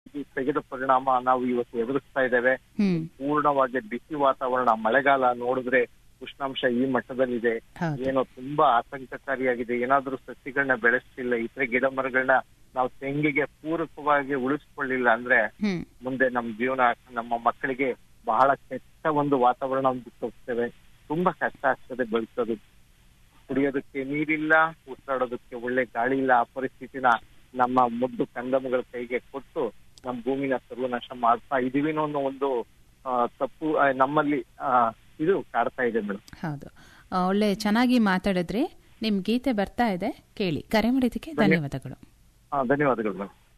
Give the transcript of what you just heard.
ಈ ತೆಗೆದ ಪರಿಣಾಮ ನಾವು ಇವತ್ತು ಎದುರಿಸ್ತಾ ಇದ್ದೇವೆ ಹ್ಮ್ ಪೂರ್ಣವಾಗಿ ಬಿಸಿ ವಾತಾವರಣ ಮಳೆಗಾಲ ನೋಡಿದ್ರೆ ಉಷ್ಣಾಂಶ ಈ ಮಟ್ಟದಲ್ಲಿದೆ ಹೌದು ಏನೋ ತುಂಬಾ ಆತಂಕಕಾರಿಯಾಗಿದೆ ಏನಾದ್ರೂ ಸಸಿಗಳನ್ನ ಬೆಳೆಸ್ತಿಲ್ಲ ಇತರೆ ಗಿಡ ಮರಗಳನ್ನ ನಾವು ತೆಂಗಿಗೆ ಪೂರಕವಾಗಿ ಉಳಿಸ್ಕೊಳ್ಳಿಲ್ಲ ಅಂದ್ರೆ ಹ್ಮ್ ಮುಂದೆ ನಮ್ಮ ಜೀವನ ನಮ್ಮ ಮಕ್ಕಳಿಗೆ ಬಹಳ ಕೆಟ್ಟ ಒಂದು ವಾತಾವರಣ ಬಿಟ್ಟು ಹೋಗ್ತೇವೆ ತುಂಬಾ ಕಷ್ಟ ಆಗ್ತದೆ ಬೆಳೆಸೋದು ಕುಡಿಯೋದಕ್ಕೆ ನೀರಿಲ್ಲ ಉಸಿರಾಡೋದಕ್ಕೆ ಒಳ್ಳೆ ಗಾಳಿ ಇಲ್ಲ ಆ ಪರಿಸ್ಥಿತಿನ ನಮ್ಮ ಮುದ್ದು ಕಂದಮ್ಮಗಳ ಕೈಗೆ ಕೊಟ್ಟು ನಮ್ಮ ಭೂಮಿನ ಸರ್ವನಾಶ ಮಾಡ್ತಾ ಇದೀವಿ ಅನ್ನೋ ಒಂದು ಆ, ತಪ್ಪು ಆ, ನಮ್ಮಲ್ಲಿ ಆ, ಇದು ಕಾಡ್ತಾ ಇದೆ ಮೇಡಮ್ ಹೌದು ಆ, ಒಳ್ಳೆ ಚೆನ್ನಾಗಿ ಮಾತಾಡಿದ್ರಿ ನಿಮ್ ಗೀತೆ ಬರ್ತಾ ಇದೆ ಕೇಳಿ ಕರೆ ಮಾಡಿದ್ದಕ್ಕೆ ಧನ್ಯವಾದಗಳು ಧನ್ಯವಾದಗಳು ಮೇಡಮ್